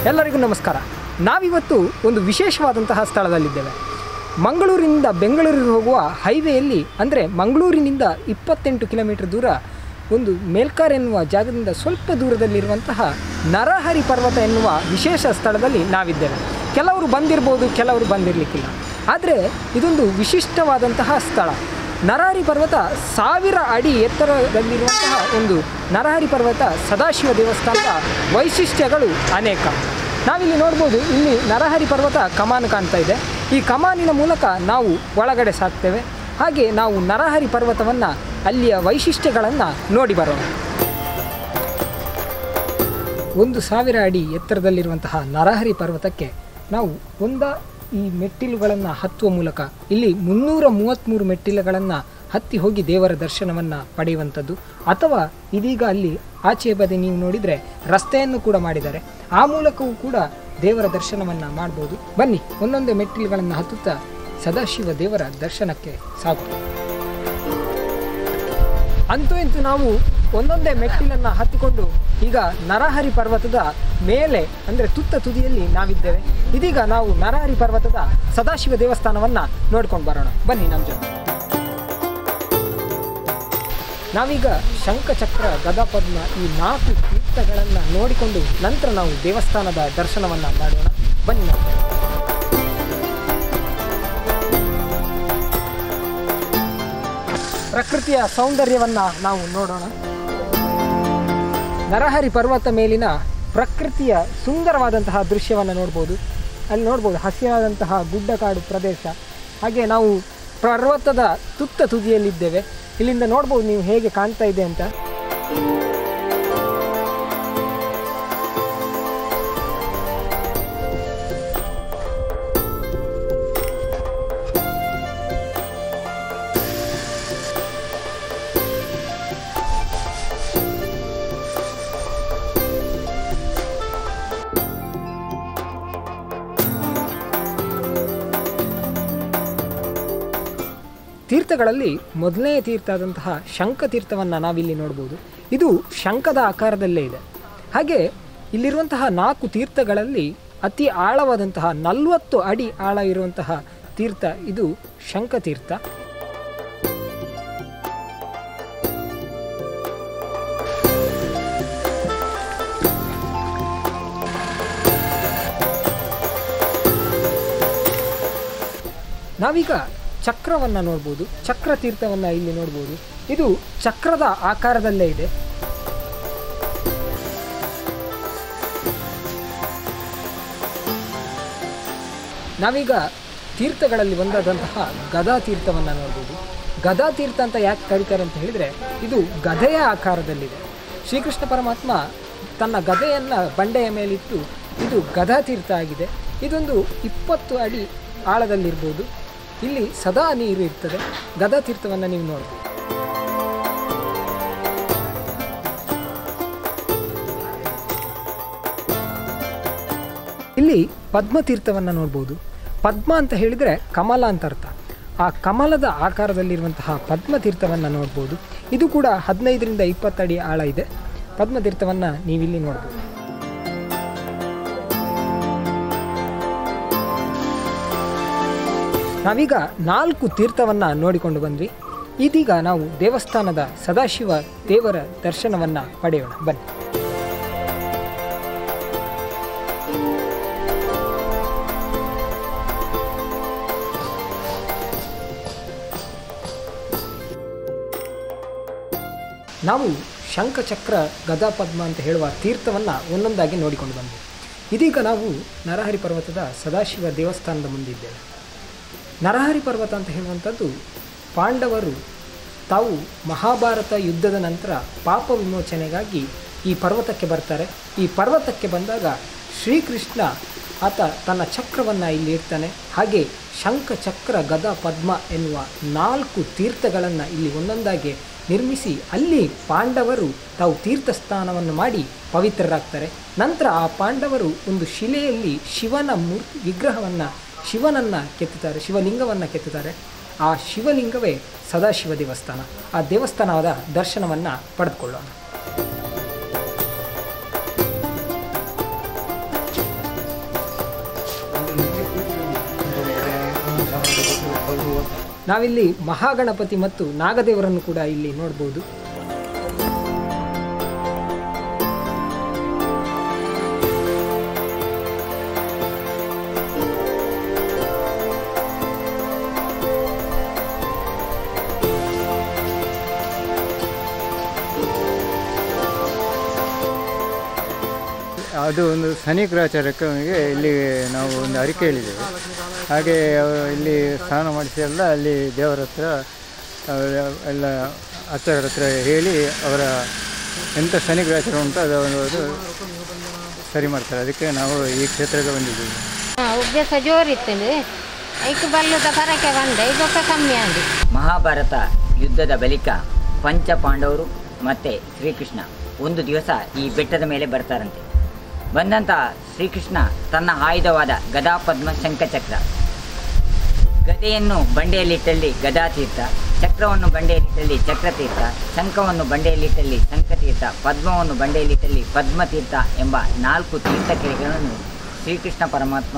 ಎಲ್ಲರಿಗೂ ನಮಸ್ಕಾರ ನಾವಿವತ್ತು ಒಂದು ವಿಶೇಷವಾದಂತಹ ಸ್ಥಳದಲ್ಲಿದ್ದೇವೆ ಮಂಗಳೂರಿನಿಂದ ಬೆಂಗಳೂರಿಗೆ ಹೋಗುವ ಹೈವೇಯಲ್ಲಿ ಅಂದರೆ ಮಂಗಳೂರಿನಿಂದ ಇಪ್ಪತ್ತೆಂಟು ಕಿಲೋಮೀಟರ್ ದೂರ ಒಂದು ಮೇಲ್ಕಾರ್ ಎನ್ನುವ ಜಾಗದಿಂದ ಸ್ವಲ್ಪ ದೂರದಲ್ಲಿರುವಂತಹ ನರಹರಿ ಪರ್ವತ ಎನ್ನುವ ವಿಶೇಷ ಸ್ಥಳದಲ್ಲಿ ನಾವಿದ್ದೇವೆ ಕೆಲವರು ಬಂದಿರ್ಬೋದು ಕೆಲವರು ಬಂದಿರಲಿಕ್ಕಿಲ್ಲ ಆದರೆ ಇದೊಂದು ವಿಶಿಷ್ಟವಾದಂತಹ ಸ್ಥಳ ನರಹರಿ ಪರ್ವತ ಸಾವಿರ ಅಡಿ ಎತ್ತರದಲ್ಲಿರುವಂತಹ ಒಂದು ನರಹರಿ ಪರ್ವತ ಸದಾಶಿವ ದೇವಸ್ಥಾನದ ವೈಶಿಷ್ಟ್ಯಗಳು ಅನೇಕ ನಾವಿಲ್ಲಿ ನೋಡ್ಬೋದು ಇಲ್ಲಿ ನರಹರಿ ಪರ್ವತ ಕಮಾನು ಕಾಣ್ತಾ ಇದೆ ಈ ಕಮಾನಿನ ಮೂಲಕ ನಾವು ಒಳಗಡೆ ಸಾಕ್ತೇವೆ ಹಾಗೆ ನಾವು ನರಹರಿ ಪರ್ವತವನ್ನು ಅಲ್ಲಿಯ ವೈಶಿಷ್ಟ್ಯಗಳನ್ನು ನೋಡಿ ಬರೋಣ ಒಂದು ಸಾವಿರ ಅಡಿ ಎತ್ತರದಲ್ಲಿರುವಂತಹ ನರಹರಿ ಪರ್ವತಕ್ಕೆ ನಾವು ಒಂದ ಈ ಮೆಟ್ಟಿಲುಗಳನ್ನು ಹತ್ತುವ ಮೂಲಕ ಇಲ್ಲಿ ಮುನ್ನೂರ ಮೂವತ್ತ್ಮೂರು ಮೆಟ್ಟಿಲುಗಳನ್ನು ಹತ್ತಿ ಹೋಗಿ ದೇವರ ದರ್ಶನವನ್ನು ಪಡೆಯುವಂಥದ್ದು ಅಥವಾ ಇದೀಗ ಅಲ್ಲಿ ಆಚೆಯ ಬದಿ ನೀವು ನೋಡಿದರೆ ರಸ್ತೆಯನ್ನು ಕೂಡ ಮಾಡಿದ್ದಾರೆ ಆ ಮೂಲಕವೂ ಕೂಡ ದೇವರ ದರ್ಶನವನ್ನು ಮಾಡ್ಬೋದು ಬನ್ನಿ ಒಂದೊಂದೇ ಮೆಟ್ಟಿಲುಗಳನ್ನು ಹತ್ತುತ್ತಾ ಸದಾಶಿವ ದೇವರ ದರ್ಶನಕ್ಕೆ ಸಾಗೋಣ ಅಂತೂ ಇಂತೂ ನಾವು ಒಂದೊಂದೇ ಮೆಟ್ಟಿಲನ್ನು ಹತ್ತಿಕೊಂಡು ಈಗ ನರಹರಿ ಪರ್ವತದ ಮೇಲೆ ಅಂದರೆ ತುತ್ತ ತುದಿಯಲ್ಲಿ ನಾವಿದ್ದೇವೆ ಇದೀಗ ನಾವು ನರಹರಿ ಪರ್ವತದ ಸದಾಶಿವ ದೇವಸ್ಥಾನವನ್ನು ನೋಡ್ಕೊಂಡು ಬರೋಣ ಬನ್ನಿ ನಮ್ಮ ಜೊತೆ ನಾವೀಗ ಶಂಖಚಕ್ರ ಗದಾಪದ್ಮ ಈ ನಾಲ್ಕು ತೀರ್ಥಗಳನ್ನು ನೋಡಿಕೊಂಡು ನಂತರ ನಾವು ದೇವಸ್ಥಾನದ ದರ್ಶನವನ್ನು ಮಾಡೋಣ ಬನ್ನಿ ನಾವು ಪ್ರಕೃತಿಯ ಸೌಂದರ್ಯವನ್ನು ನಾವು ನೋಡೋಣ ನರಹರಿ ಪರ್ವತ ಮೇಲಿನ ಪ್ರಕೃತಿಯ ಸುಂದರವಾದಂತಹ ದೃಶ್ಯವನ್ನು ನೋಡ್ಬೋದು ಅಲ್ಲಿ ನೋಡ್ಬೋದು ಹಸಿರಾದಂತಹ ಗುಡ್ಡಕಾಡು ಪ್ರದೇಶ ಹಾಗೆ ನಾವು ಪರ್ವತದ ತುತ್ತ ತುದಿಯಲ್ಲಿದ್ದೇವೆ ಇಲ್ಲಿಂದ ನೋಡ್ಬೋದು ನೀವು ಹೇಗೆ ಕಾಣ್ತಾ ಇದೆ ಅಂತ ತೀರ್ಥಗಳಲ್ಲಿ ಮೊದಲನೇ ತೀರ್ಥ ಆದಂತಹ ಶಂಖ ತೀರ್ಥವನ್ನು ನಾವಿಲ್ಲಿ ನೋಡ್ಬೋದು ಇದು ಶಂಖದ ಆಕಾರದಲ್ಲೇ ಇದೆ ಹಾಗೆ ಇಲ್ಲಿರುವಂತಹ ನಾಲ್ಕು ತೀರ್ಥಗಳಲ್ಲಿ ಅತಿ ಆಳವಾದಂತಹ ನಲವತ್ತು ಅಡಿ ಆಳ ಇರುವಂತಹ ತೀರ್ಥ ಇದು ಶಂಖ ತೀರ್ಥ ನಾವೀಗ ಚಕ್ರವನ್ನು ನೋಡ್ಬೋದು ಚಕ್ರ ತೀರ್ಥವನ್ನು ಇಲ್ಲಿ ನೋಡ್ಬೋದು ಇದು ಚಕ್ರದ ಆಕಾರದಲ್ಲೇ ಇದೆ ನಾವೀಗ ತೀರ್ಥಗಳಲ್ಲಿ ಒಂದಾದಂತಹ ಗದಾ ತೀರ್ಥವನ್ನು ನೋಡ್ಬೋದು ಗದಾ ತೀರ್ಥ ಅಂತ ಯಾಕೆ ಕರೀತಾರೆ ಅಂತ ಹೇಳಿದರೆ ಇದು ಗದೆಯ ಆಕಾರದಲ್ಲಿದೆ ಶ್ರೀಕೃಷ್ಣ ಪರಮಾತ್ಮ ತನ್ನ ಗದೆಯನ್ನು ಬಂಡೆಯ ಮೇಲಿಟ್ಟು ಇದು ಗದಾ ತೀರ್ಥ ಆಗಿದೆ ಇದೊಂದು ಇಪ್ಪತ್ತು ಅಡಿ ಆಳದಲ್ಲಿರ್ಬೋದು ಇಲ್ಲಿ ಸದಾ ನೀರು ಇರ್ತದೆ ಗದಾ ತೀರ್ಥವನ್ನು ನೀವು ನೋಡ್ಬೋದು ಇಲ್ಲಿ ಪದ್ಮತೀರ್ಥವನ್ನು ನೋಡ್ಬೋದು ಪದ್ಮ ಅಂತ ಹೇಳಿದರೆ ಕಮಲ ಅಂತ ಅರ್ಥ ಆ ಕಮಲದ ಆಕಾರದಲ್ಲಿರುವಂತಹ ಪದ್ಮತೀರ್ಥವನ್ನು ನೋಡ್ಬೋದು ಇದು ಕೂಡ ಹದಿನೈದರಿಂದ ಇಪ್ಪತ್ತಡಿ ಆಳ ಇದೆ ಪದ್ಮತೀರ್ಥವನ್ನು ನೀವಿಲ್ಲಿ ನೋಡ್ಬೋದು ನಾವೀಗ ನಾಲ್ಕು ತೀರ್ಥವನ್ನು ನೋಡಿಕೊಂಡು ಬಂದ್ವಿ ಇದೀಗ ನಾವು ದೇವಸ್ಥಾನದ ಸದಾಶಿವ ದೇವರ ದರ್ಶನವನ್ನು ಪಡೆಯೋಣ ಬನ್ನಿ ನಾವು ಶಂಖಚಕ್ರ ಗದಾಪದ್ಮ ಅಂತ ಹೇಳುವ ತೀರ್ಥವನ್ನು ಒಂದೊಂದಾಗಿ ನೋಡಿಕೊಂಡು ಬಂದ್ವಿ ಇದೀಗ ನಾವು ನರಹರಿ ಪರ್ವತದ ಸದಾಶಿವ ದೇವಸ್ಥಾನದ ಮುಂದಿದ್ದೇವೆ ನರಹರಿ ಪರ್ವತ ಅಂತ ಹೇಳುವಂಥದ್ದು ಪಾಂಡವರು ತಾವು ಮಹಾಭಾರತ ಯುದ್ಧದ ನಂತರ ಪಾಪ ವಿಮೋಚನೆಗಾಗಿ ಈ ಪರ್ವತಕ್ಕೆ ಬರ್ತಾರೆ ಈ ಪರ್ವತಕ್ಕೆ ಬಂದಾಗ ಶ್ರೀಕೃಷ್ಣ ಆತ ತನ್ನ ಚಕ್ರವನ್ನು ಇಲ್ಲಿ ಇಡ್ತಾನೆ ಹಾಗೆ ಶಂಖ ಚಕ್ರ ಗದಾ ಪದ್ಮ ಎನ್ನುವ ನಾಲ್ಕು ತೀರ್ಥಗಳನ್ನು ಇಲ್ಲಿ ಒಂದೊಂದಾಗಿ ನಿರ್ಮಿಸಿ ಅಲ್ಲಿ ಪಾಂಡವರು ತಾವು ತೀರ್ಥ ಸ್ನಾನವನ್ನು ಮಾಡಿ ಪವಿತ್ರರಾಗ್ತಾರೆ ನಂತರ ಆ ಪಾಂಡವರು ಒಂದು ಶಿಲೆಯಲ್ಲಿ ಶಿವನ ಮೂರ್ ವಿಗ್ರಹವನ್ನು ಶಿವನನ್ನು ಕೆತ್ತುತ್ತಾರೆ ಶಿವಲಿಂಗವನ್ನು ಕೆತ್ತುತ್ತಾರೆ ಆ ಶಿವಲಿಂಗವೇ ಸದಾಶಿವ ದೇವಸ್ಥಾನ ಆ ದೇವಸ್ಥಾನದ ದರ್ಶನವನ್ನು ಪಡೆದುಕೊಳ್ಳೋಣ ನಾವಿಲ್ಲಿ ಮಹಾಗಣಪತಿ ಮತ್ತು ನಾಗದೇವರನ್ನು ಕೂಡ ಇಲ್ಲಿ ನೋಡ್ಬೋದು ಅದು ಒಂದು ಶನಿ ಗ್ರಹಚಾರಕ್ಕೆ ಇಲ್ಲಿ ನಾವು ಒಂದು ಅರಿಕೆ ಹೇಳಿದ್ದೇವೆ ಹಾಗೆ ಅವರು ಇಲ್ಲಿ ಸ್ನಾನ ಮಾಡಿಸಿ ಎಲ್ಲ ಅಲ್ಲಿ ದೇವರ ಹತ್ರ ಅವರ ಎಲ್ಲ ಅರ್ಚಕರ ಹತ್ರ ಹೇಳಿ ಅವರ ಎಂಥ ಶನಿ ಗ್ರಹಚಾರ ಉಂಟು ಅದು ಅದು ಸರಿ ಮಾಡ್ತಾರೆ ಅದಕ್ಕೆ ನಾವು ಈ ಕ್ಷೇತ್ರಕ್ಕೆ ಬಂದಿದ್ದೀವಿ ಉಬ್ಬ್ಯಾಸ ಜೋರಿತ್ತು ಐಕ್ ಬಲ್ಲದ ಪರಕೆ ಬಂದೆ ಇದೊಕ್ಕ ಕಮ್ಮಿ ಅಂದಿ ಮಹಾಭಾರತ ಯುದ್ಧದ ಬಳಿಕ ಪಂಚ ಪಾಂಡವರು ಮತ್ತು ಶ್ರೀಕೃಷ್ಣ ಒಂದು ದಿವಸ ಈ ಬೆಟ್ಟದ ಮೇಲೆ ಬರ್ತಾರಂತೆ ಬಂದಂಥ ಶ್ರೀಕೃಷ್ಣ ತನ್ನ ಆಯುಧವಾದ ಗದಾ ಪದ್ಮ ಶಂಖಚಕ್ರ ಗದೆಯನ್ನು ಬಂಡೆಯಲ್ಲಿಟ್ಟಲ್ಲಿ ಗದಾತೀರ್ಥ ಚಕ್ರವನ್ನು ಬಂಡೆಯಲ್ಲಿಟ್ಟಲ್ಲಿ ಚಕ್ರತೀರ್ಥ ಶಂಖವನ್ನು ಬಂಡೆಯಲ್ಲಿಟ್ಟಲ್ಲಿ ಶಂಖತೀರ್ಥ ಪದ್ಮವನ್ನು ಬಂಡೆಯಲ್ಲಿಟ್ಟಲ್ಲಿ ಪದ್ಮತೀರ್ಥ ಎಂಬ ನಾಲ್ಕು ತೀರ್ಥಕೆರೆಗಳನ್ನು ಶ್ರೀಕೃಷ್ಣ ಪರಮಾತ್ಮ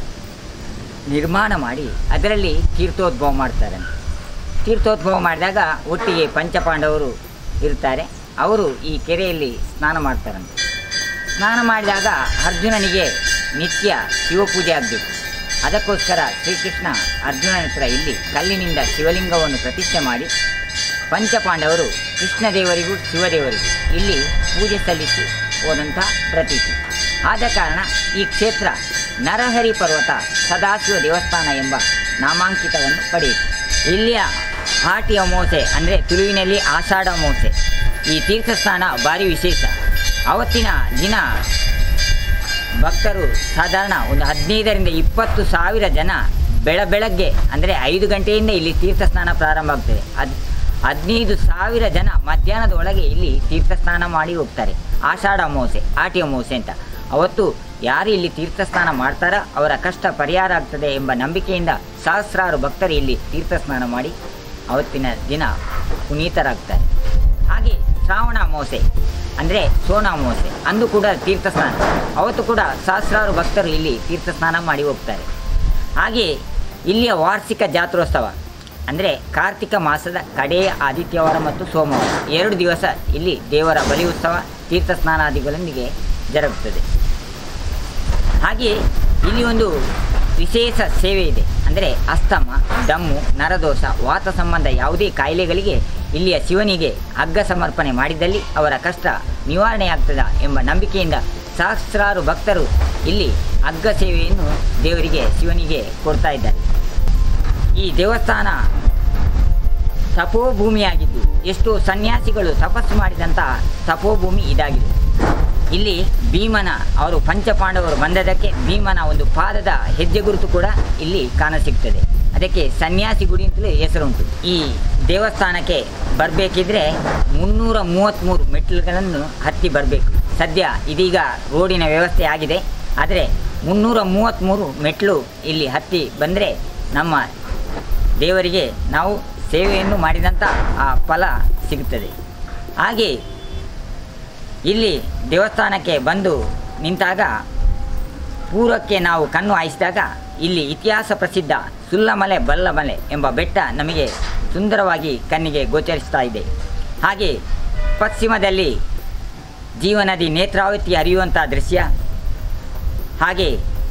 ನಿರ್ಮಾಣ ಮಾಡಿ ಅದರಲ್ಲಿ ತೀರ್ಥೋದ್ಭವ ಮಾಡ್ತಾರೆ ತೀರ್ಥೋದ್ಭವ ಮಾಡಿದಾಗ ಒಟ್ಟಿಗೆ ಪಂಚಪಾಂಡವರು ಇರ್ತಾರೆ ಅವರು ಈ ಕೆರೆಯಲ್ಲಿ ಸ್ನಾನ ಮಾಡ್ತಾರಂತೆ ಸ್ನಾನ ಮಾಡಿದಾಗ ಅರ್ಜುನನಿಗೆ ನಿತ್ಯ ಶಿವಪೂಜೆ ಆಗಬೇಕು ಅದಕ್ಕೋಸ್ಕರ ಶ್ರೀಕೃಷ್ಣ ಅರ್ಜುನನ ಹತ್ರ ಇಲ್ಲಿ ಕಲ್ಲಿನಿಂದ ಶಿವಲಿಂಗವನ್ನು ಪ್ರತಿಷ್ಠೆ ಮಾಡಿ ಪಂಚಪಾಂಡವರು ಕೃಷ್ಣದೇವರಿಗೂ ಶಿವದೇವರಿಗೂ ಇಲ್ಲಿ ಪೂಜೆ ಸಲ್ಲಿಸಿ ಹೋದಂಥ ಪ್ರತೀತಿ ಆದ ಕಾರಣ ಈ ಕ್ಷೇತ್ರ ನರಹರಿ ಪರ್ವತ ಸದಾಶಿವ ದೇವಸ್ಥಾನ ಎಂಬ ನಾಮಾಂಕಿತವನ್ನು ಪಡೆಯಿತು ಇಲ್ಲಿಯ ಹಾಟಿ ಅಮಾವಾಸ್ಯೆ ಅಂದರೆ ತುಳುವಿನಲ್ಲಿ ಆಷಾಢ ಅಮಾವಾಸ್ಯೆ ಈ ತೀರ್ಥಸ್ಥಾನ ಭಾರಿ ವಿಶೇಷ ಅವತ್ತಿನ ದಿನ ಭಕ್ತರು ಸಾಧಾರಣ ಒಂದು ಹದಿನೈದರಿಂದ ಇಪ್ಪತ್ತು ಸಾವಿರ ಜನ ಬೆಳ ಬೆಳಗ್ಗೆ ಅಂದರೆ ಐದು ಗಂಟೆಯಿಂದ ಇಲ್ಲಿ ತೀರ್ಥ ಸ್ನಾನ ಪ್ರಾರಂಭ ಆಗ್ತದೆ ಹದ್ ಹದಿನೈದು ಸಾವಿರ ಜನ ಮಧ್ಯಾಹ್ನದ ಒಳಗೆ ಇಲ್ಲಿ ತೀರ್ಥ ಸ್ನಾನ ಮಾಡಿ ಹೋಗ್ತಾರೆ ಆಷಾಢ ಅಮಾವಾಸ್ಯೆ ಆಟಿ ಅಮಾವಾಸ್ಯೆ ಅಂತ ಅವತ್ತು ಯಾರು ಇಲ್ಲಿ ತೀರ್ಥ ಸ್ನಾನ ಮಾಡ್ತಾರೋ ಅವರ ಕಷ್ಟ ಪರಿಹಾರ ಆಗ್ತದೆ ಎಂಬ ನಂಬಿಕೆಯಿಂದ ಸಹಸ್ರಾರು ಭಕ್ತರು ಇಲ್ಲಿ ತೀರ್ಥ ಸ್ನಾನ ಮಾಡಿ ಅವತ್ತಿನ ದಿನ ಪುನೀತರಾಗ್ತಾರೆ ಹಾಗೆ ಶ್ರಾವಣ ಅಮಾವಾಸ್ಯೆ ಅಂದರೆ ಸೋನ ಅಮಾವಾಸ್ಯೆ ಅಂದು ಕೂಡ ತೀರ್ಥ ಸ್ನಾನ ಅವತ್ತು ಕೂಡ ಸಹಸ್ರಾರು ಭಕ್ತರು ಇಲ್ಲಿ ತೀರ್ಥ ಸ್ನಾನ ಮಾಡಿ ಹೋಗ್ತಾರೆ ಹಾಗೆ ಇಲ್ಲಿಯ ವಾರ್ಷಿಕ ಜಾತ್ರೋತ್ಸವ ಅಂದರೆ ಕಾರ್ತಿಕ ಮಾಸದ ಕಡೆಯ ಆದಿತ್ಯವಾರ ಮತ್ತು ಸೋಮವಾರ ಎರಡು ದಿವಸ ಇಲ್ಲಿ ದೇವರ ಬಲಿ ಉತ್ಸವ ತೀರ್ಥ ಸ್ನಾನಾದಿಗಳೊಂದಿಗೆ ಜರುಗುತ್ತದೆ ಹಾಗೆ ಇಲ್ಲಿ ಒಂದು ವಿಶೇಷ ಸೇವೆ ಇದೆ ಅಂದರೆ ಅಸ್ತಮ ದಮ್ಮು ನರದೋಷ ವಾತ ಸಂಬಂಧ ಯಾವುದೇ ಕಾಯಿಲೆಗಳಿಗೆ ಇಲ್ಲಿಯ ಶಿವನಿಗೆ ಹಗ್ಗ ಸಮರ್ಪಣೆ ಮಾಡಿದಲ್ಲಿ ಅವರ ಕಷ್ಟ ನಿವಾರಣೆಯಾಗ್ತದ ಎಂಬ ನಂಬಿಕೆಯಿಂದ ಸಹಸ್ರಾರು ಭಕ್ತರು ಇಲ್ಲಿ ಹಗ್ಗ ಸೇವೆಯನ್ನು ದೇವರಿಗೆ ಶಿವನಿಗೆ ಕೊಡ್ತಾ ಇದ್ದಾರೆ ಈ ದೇವಸ್ಥಾನ ತಪೋಭೂಮಿಯಾಗಿದ್ದು ಎಷ್ಟೋ ಸನ್ಯಾಸಿಗಳು ತಪಸ್ಸು ಮಾಡಿದಂತಹ ತಪೋಭೂಮಿ ಇದಾಗಿದೆ ಇಲ್ಲಿ ಭೀಮನ ಅವರು ಪಂಚಪಾಂಡವರು ಬಂದದಕ್ಕೆ ಭೀಮನ ಒಂದು ಪಾದದ ಹೆಜ್ಜೆ ಗುರುತು ಕೂಡ ಇಲ್ಲಿ ಕಾಣಸಿಗ್ತದೆ ಅದಕ್ಕೆ ಸನ್ಯಾಸಿ ಗುಡಿ ಅಂತಲೇ ಹೆಸರುಂಟು ಈ ದೇವಸ್ಥಾನಕ್ಕೆ ಬರಬೇಕಿದ್ರೆ ಮುನ್ನೂರ ಮೂವತ್ತ್ಮೂರು ಮೆಟ್ಟಿಲುಗಳನ್ನು ಹತ್ತಿ ಬರಬೇಕು ಸದ್ಯ ಇದೀಗ ರೋಡಿನ ವ್ಯವಸ್ಥೆ ಆಗಿದೆ ಆದರೆ ಮುನ್ನೂರ ಮೂವತ್ತ್ಮೂರು ಮೆಟ್ಟಿಲು ಇಲ್ಲಿ ಹತ್ತಿ ಬಂದರೆ ನಮ್ಮ ದೇವರಿಗೆ ನಾವು ಸೇವೆಯನ್ನು ಮಾಡಿದಂಥ ಆ ಫಲ ಸಿಗುತ್ತದೆ ಹಾಗೆ ಇಲ್ಲಿ ದೇವಸ್ಥಾನಕ್ಕೆ ಬಂದು ನಿಂತಾಗ ಪೂರ್ವಕ್ಕೆ ನಾವು ಕಣ್ಣು ಹಾಯಿಸಿದಾಗ ಇಲ್ಲಿ ಇತಿಹಾಸ ಪ್ರಸಿದ್ಧ ಸುಲ್ಲಮಲೆ ಬಲ್ಲಮಲೆ ಎಂಬ ಬೆಟ್ಟ ನಮಗೆ ಸುಂದರವಾಗಿ ಕಣ್ಣಿಗೆ ಗೋಚರಿಸ್ತಾ ಇದೆ ಹಾಗೆ ಪಶ್ಚಿಮದಲ್ಲಿ ಜೀವನದಿ ನೇತ್ರಾವತಿ ಹರಿಯುವಂಥ ದೃಶ್ಯ ಹಾಗೆ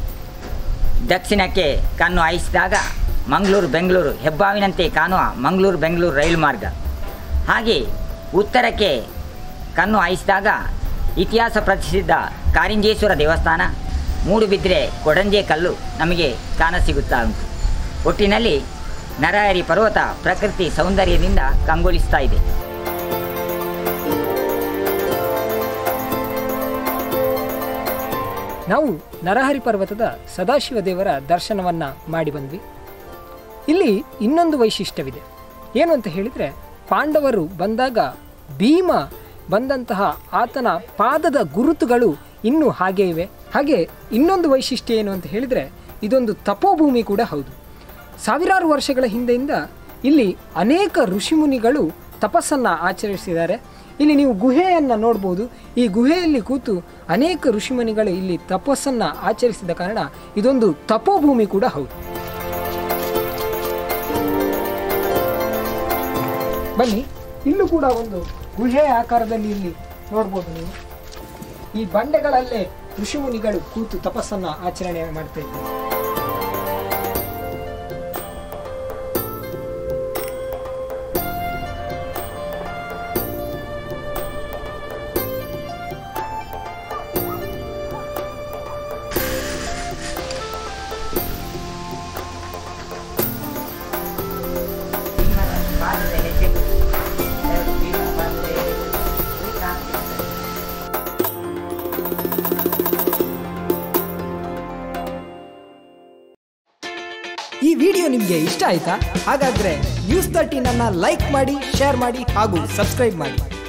ದಕ್ಷಿಣಕ್ಕೆ ಕಣ್ಣು ಹಾಯಿಸಿದಾಗ ಮಂಗಳೂರು ಬೆಂಗಳೂರು ಹೆಬ್ಬಾವಿನಂತೆ ಕಾಣುವ ಮಂಗಳೂರು ಬೆಂಗಳೂರು ರೈಲು ಮಾರ್ಗ ಹಾಗೆ ಉತ್ತರಕ್ಕೆ ಕಣ್ಣು ಹಾಯಿಸಿದಾಗ ಇತಿಹಾಸ ಪ್ರಸಿದ್ಧ ಕಾರಿಂಜೇಶ್ವರ ದೇವಸ್ಥಾನ ಮೂಡುಬಿದ್ರೆ ಕೊಡಂಜೆ ಕಲ್ಲು ನಮಗೆ ಕಾಣಸಿಗುತ್ತಾ ಉಂಟು ಒಟ್ಟಿನಲ್ಲಿ ನರಹರಿ ಪರ್ವತ ಪ್ರಕೃತಿ ಸೌಂದರ್ಯದಿಂದ ಕಂಗೊಳಿಸ್ತಾ ಇದೆ ನಾವು ನರಹರಿ ಪರ್ವತದ ಸದಾಶಿವ ದೇವರ ದರ್ಶನವನ್ನ ಮಾಡಿ ಬಂದ್ವಿ ಇಲ್ಲಿ ಇನ್ನೊಂದು ವೈಶಿಷ್ಟ್ಯವಿದೆ ಏನು ಅಂತ ಹೇಳಿದರೆ ಪಾಂಡವರು ಬಂದಾಗ ಭೀಮ ಬಂದಂತಹ ಆತನ ಪಾದದ ಗುರುತುಗಳು ಇನ್ನೂ ಹಾಗೇ ಇವೆ ಹಾಗೆ ಇನ್ನೊಂದು ವೈಶಿಷ್ಟ್ಯ ಏನು ಅಂತ ಹೇಳಿದರೆ ಇದೊಂದು ತಪೋಭೂಮಿ ಕೂಡ ಹೌದು ಸಾವಿರಾರು ವರ್ಷಗಳ ಹಿಂದೆಯಿಂದ ಇಲ್ಲಿ ಅನೇಕ ಋಷಿಮುನಿಗಳು ತಪಸ್ಸನ್ನು ಆಚರಿಸಿದ್ದಾರೆ ಇಲ್ಲಿ ನೀವು ಗುಹೆಯನ್ನು ನೋಡ್ಬೋದು ಈ ಗುಹೆಯಲ್ಲಿ ಕೂತು ಅನೇಕ ಋಷಿಮುನಿಗಳು ಇಲ್ಲಿ ತಪಸ್ಸನ್ನು ಆಚರಿಸಿದ ಕಾರಣ ಇದೊಂದು ತಪೋಭೂಮಿ ಕೂಡ ಹೌದು ಬನ್ನಿ ಇಲ್ಲೂ ಕೂಡ ಒಂದು ಗುಹೆ ಆಕಾರದಲ್ಲಿ ಇಲ್ಲಿ ನೋಡ್ಬೋದು ನೀವು ಈ ಬಂಡೆಗಳಲ್ಲೇ ಋಷಿಮುನಿಗಳು ಕೂತು ತಪಸ್ಸನ್ನ ಆಚರಣೆ ಮಾಡ್ತಾ ಇದ್ದಾರೆ ಈ ವಿಡಿಯೋ ನಿಮಗೆ ಇಷ್ಟ ಆಯ್ತಾ ಹಾಗಾದ್ರೆ ನ್ಯೂಸ್ ತರ್ಟೀನ್ ಅನ್ನ ಲೈಕ್ ಮಾಡಿ ಶೇರ್ ಮಾಡಿ ಹಾಗೂ ಸಬ್ಸ್ಕ್ರೈಬ್ ಮಾಡಿ